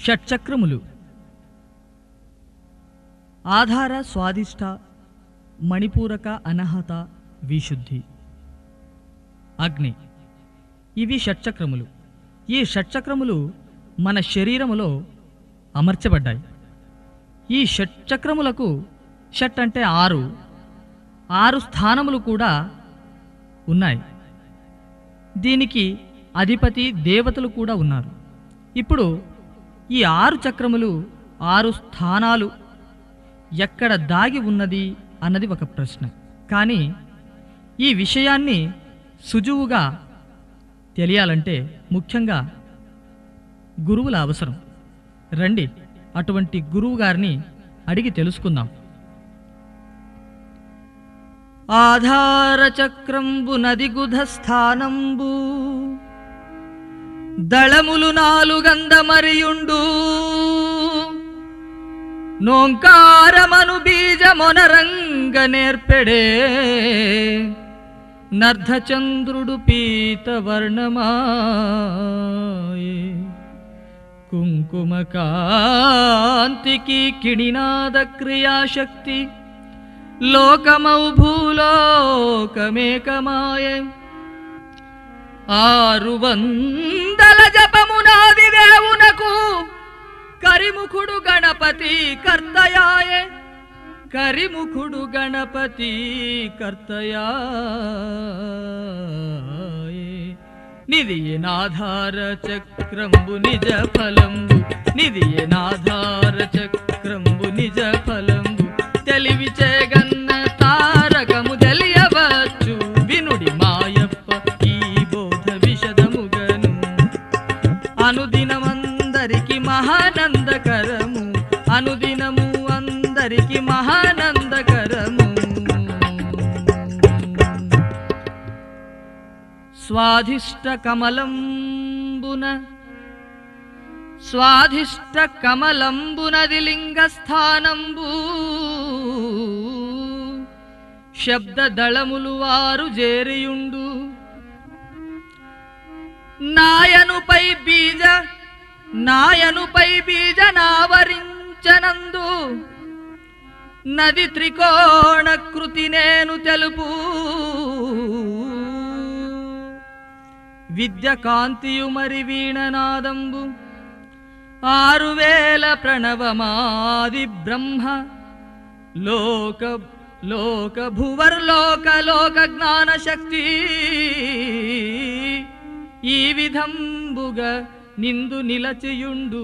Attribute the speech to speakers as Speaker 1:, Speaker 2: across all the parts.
Speaker 1: షట్చక్రములు ఆధార స్వాదిష్ట మణిపూరక అనహత విశుద్ధి అగ్ని ఇవి షట్చక్రములు ఈ షట్చక్రములు మన శరీరములో అమర్చబడ్డాయి ఈ షట్చక్రములకు షట్ అంటే ఆరు ఆరు స్థానములు కూడా ఉన్నాయి దీనికి అధిపతి దేవతలు కూడా ఉన్నారు ఇప్పుడు ఈ ఆరు చక్రములు ఆరు స్థానాలు ఎక్కడ దాగి ఉన్నది అన్నది ఒక ప్రశ్న కానీ ఈ విషయాన్ని సుజువుగా తెలియాలంటే ముఖ్యంగా గురువుల అవసరం రండి అటువంటి గురువు గారిని అడిగి తెలుసుకుందాం ఆధార చక్రంబు నది గుధ స్థానంబు దళములు నాలుగందమరియుండు నోంకారమను బీజమొనరంగ నేర్పెడే నర్ధచంద్రుడు పీతవర్ణమాయే కుంకుమ కాంతికి కిణినాద క్రియాశక్తి లోకమౌ భూలోకమేకమాయే ఆరు వందల జపమునాది దేవునకు కరిముఖుడు గణపతి కర్తయాయే కరిముఖుడు గణపతి కర్తయాయే నిధియే నాధార చక్రంబు నిజ ఫలంబు నిధియే నాధార చక్రంబు నిజ ఫలంబు తెలివి చేగన్న తారకము తెలియవచ్చు వినుడి మాయప్ప ఈ బోధ విషదముగను అనుదినమందరికి మహానందకరము అనుదినము అందరికి మహానందకరము స్వాధిష్ట కమలంబున స్వాధిష్ట కమలంబునది లింగస్థానంబు శబ్ద దళములు వారు జేరియుండు నాయనుపై బీజ నాయనుపై బీజ నావరించనందు నది త్రికోణ కృతి నేను తెలుపు విద్య కాంతియు మరి వీణనాదంబు ఆరు వేల ప్రణవమాది బ్రహ్మ లోక లోక భువర్లోక లోక జ్ఞాన శక్తి ఈ విధంబుగా నిందు నిలచియుండు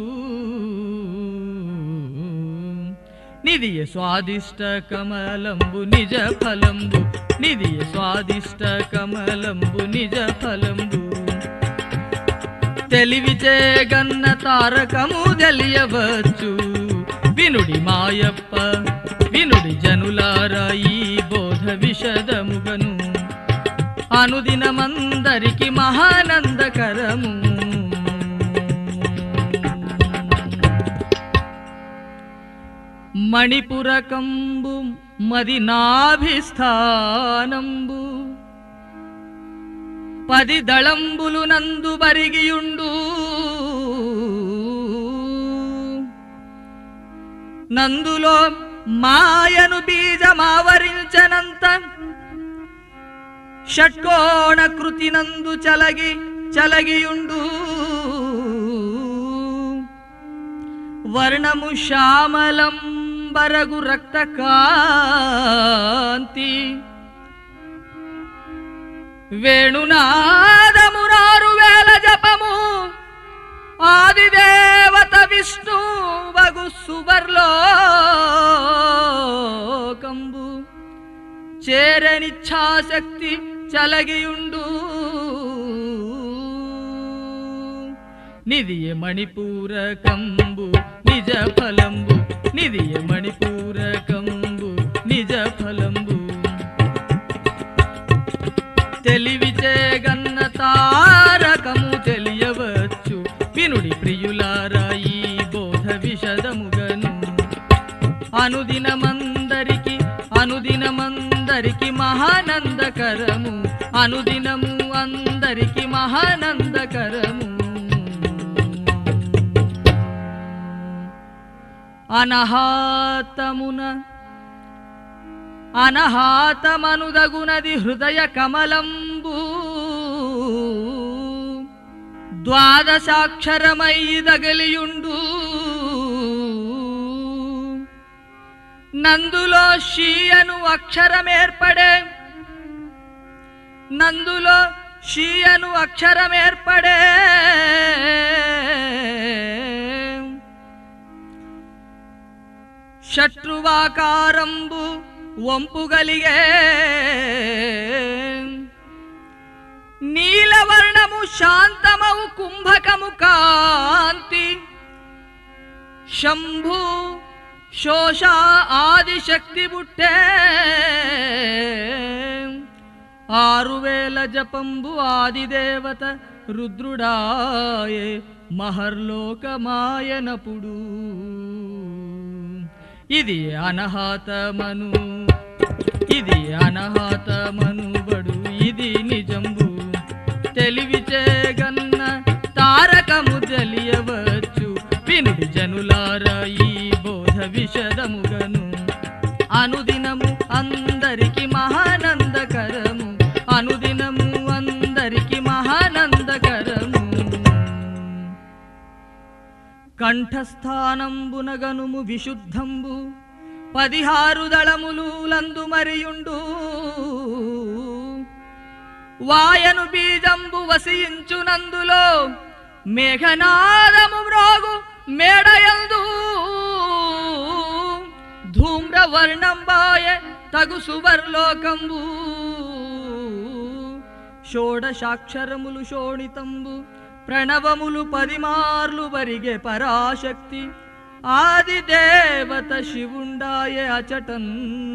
Speaker 1: నిధియ స్వాదిష్ట కమలంబు నిజ ఫలంబు నిధియ స్వాదిష్ట కమలంబు నిజ ఫలంబు తెలివిచే గన్న తారకము తెలియవచ్చు వినుడి మాయప్ప వినుడి జనులారా ఈ బోధ విషదముగను అనుదినమందరికి మహానందకరము మణిపురకంబు మది నాభిస్థానంబు పది దళంబులు నందు బరిగియుండు నందులో మాయను బీజమావరించనంత షట్కోణ కృతి నందు చలగి చలగియుండు వర్ణము శ్యామలం బరగు రక్త కాంతి వేణునాదమునారు వేల జపము ఆదిదేవత విష్ణు వగు సువర్లోకంబు చేరనిచ్ఛాశక్తి చలగియుండు నిధియ మణిపూరకంబు నిజ ఫలంబు నిధియ మణిపూరకంబు నిజ ఫలంబు తెలివిచే గన్న తారకము తెలియవచ్చు వినుడి ప్రియులారా ఈ బోధ విషదముగను అనుదినమందరికి అనుదినమందరికి మహానందకరము అనుదినము అందరికి మహానందకరము అనహాతమున అనహాతమనుదగునది హృదయ కమలంబు ద్వాదశాక్షరమై దగలియుండు నందులో షీయను అక్షరమేర్పడే నందులో షీయను అక్షరమేర్పడే శత్రువాకారంబు వంపుగలిగే నీలవర్ణము శాంతమవు కుంభకము కాంతి శంభు శోష ఆదిశక్తి బుట్టే ఆరు వేల జపంబు ఆదిదేవత రుద్రుడాయే మహర్లోకమాయనపుడు ఇది అనహాతమను ఇది అనహాతమనుబడు ఇది నిజంబు తెలివిచేగన్న తారకము తెలియవచ్చు వినుడి జనులార ఈ బోధ విషదముగను అనుదినము అందరికి మహానందకరము అనుదినము అందరికి మహానందకరము కంఠస్థానంబునగనుము విశుద్ధంబు పదిహారు దళములు లందు మరియుండు వాయను బీజంబు వసించునందులో మేఘనాదము మ్రోగు మేడయందు ధూమ్రవర్ణంబాయ తగు సువర్లోకంబు షోడశాక్షరములు శోణితంబు ప్రణవములు పదిమార్లు వరిగే పరాశక్తి ఆది దేవత శివుండాయే అచటన్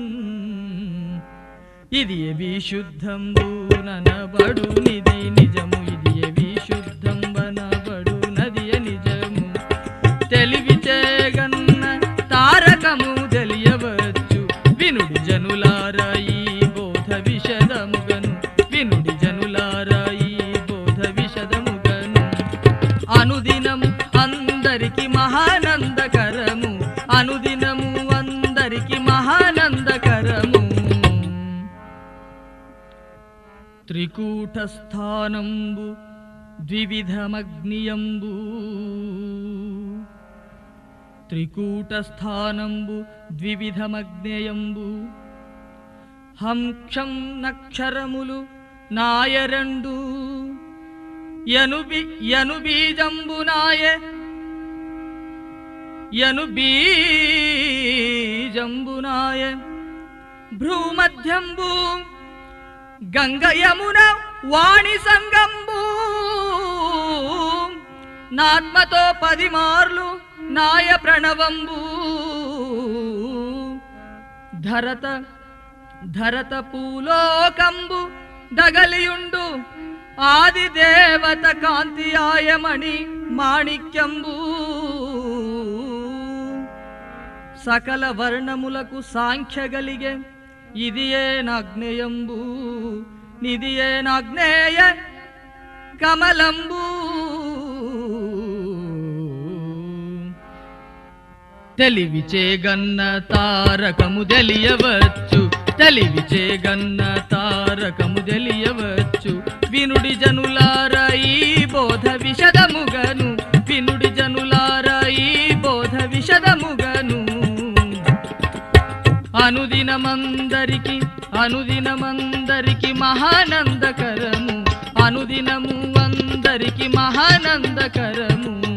Speaker 1: ఇది విశుద్ధంబు ననబడు నిది నిజము ఇది విశుద్ధం బనబడు నది నిజము తెలివిచేగన్న తారకము తెలియవచ్చు వినుడి జనులారా ఈ బోధ విషదముగను వినుడి జనులారా ఈ బోధ విషదముగను అనుదినము అందరికి మహానందకరము అనుదినము అందరికి మహానందకరము త్రికూటస్థానంబు ద్వివిధమగ్నియంబు త్రికూటస్థానంబు ద్వివిధమగ్నేయంబు హంక్షం నక్షరములు నాయరండు యనుబి యనుబీజంబు నాయ యనుబీజంబు నాయ భ్రూమధ్యంబు గంగయమున వాణి సంగంబు నాత్మతో పది మార్లు నాయ ప్రణవంబు ధరత ధరత పూలోకంబు దగలియుండు ఆది దేవత కాంతి ఆయమణి మాణిక్యంబు సకల వర్ణములకు సాంఖ్యగలిగే ఇదియే నాగ్నేయంబు నిదియే నాగ్నేయ కమలంబు తెలివిచేగన్న తారకము తెలియవచ్చు తెలివిచేగన్న తారకము తెలియవచ్చు వినుడి జనులారా ఈ బోధ విషదముగను వినుడి జనులారా ఈ బోధ విషదముగను అనుదినమందరికి అనుదినమందరికి మహానందకరము అనుదినము అందరికి మహానందకరము